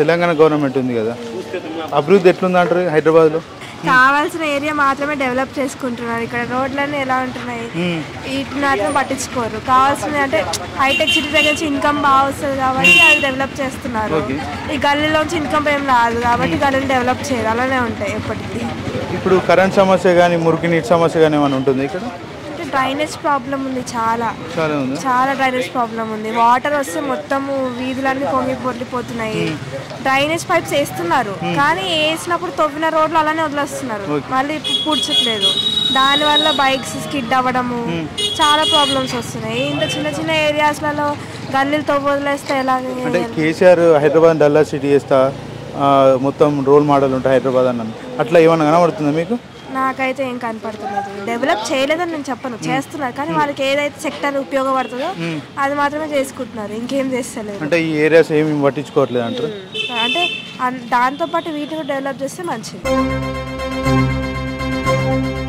Telangana government ఉంది కదా అభివృద్ధి ఎట్లుంది అంటారు హైదరాబాద్లో కావాల్సిన ఏరియా మాత్రమే డెవలప్ చేసుకుంటున్నారు ఇక్కడ రోడ్లన్నీ ఎలా ఉంటున్నాయి వీటిని మాత్రం పట్టించుకోరు కావాల్సిన అంటే హైటెక్ సిటీ దగ్గర నుంచి ఇన్కమ్ బాగా వస్తుంది కాబట్టి అది డెవలప్ చేస్తున్నారు ఈ గల్లీలోంచి ఇన్కమ్ ఏం రాదు కాబట్టి గల్లీని డెవలప్ చేయరు అలానే ఉంటాయి ఎప్పటికీ ఇప్పుడు కరెంట్ సమస్య కానీ మురికి నీటి సమస్య కానీ ఏమైనా ఉంటుంది ఇక్కడ అంటే డ్రైనేజ్ ప్రాబ్లం ఉంది చాలా చాలా ఉంది చాలా డ్రైనేజ్ ప్రాబ్లం ఉంది వాటర్ వస్తే మొత్తము వీధులన్నీ పొంగి పొర్లిపోతున్నాయి డ్రైనేజ్ పైప్స్ వేస్తున్నారు కానీ వేసినప్పుడు తవ్విన రోడ్లు అలానే వదిలేస్తున్నారు మళ్ళీ పు- పూడ్చట్లేదు దానివల్ల బైక్స్ స్కిడ్ అవ్వడము చాలా ప్రాబ్లమ్స్ వస్తున్నాయి ఇంత చిన్న చిన్న ఏరియాస్లలో గల్లీలు తవ్వి వదిలేస్తే ఎలాగ అంటే కేసీఆర్ హైదరాబాద్ డల్లా సిటీ చేస్తా ఆ, మొత్తం రోల్ మోడల్ ఉంటాయి హైదరాబాద్ అన్నాను అట్లా ఏమన్నా కనబడుతుందా మీకు నాకైతే ఏం కనపడతలేదు డెవలప్ చేయలేదని నేను చెప్పను చేస్తున్నారు కానీ వాళ్ళకి ఏదైతే సెక్టర్ ఉపయోగపడుతుందో అది మాత్రమే చేసుకుంటున్నారు ఇంకేం చేస్తలేరు అంటే ఈ ఏరియాస్ ఏమి పట్టించుకోవట్లేదు అంటారు అంటే అన్- దాంతోపాటు వీటిని డెవలప్ చేస్తే మంచిది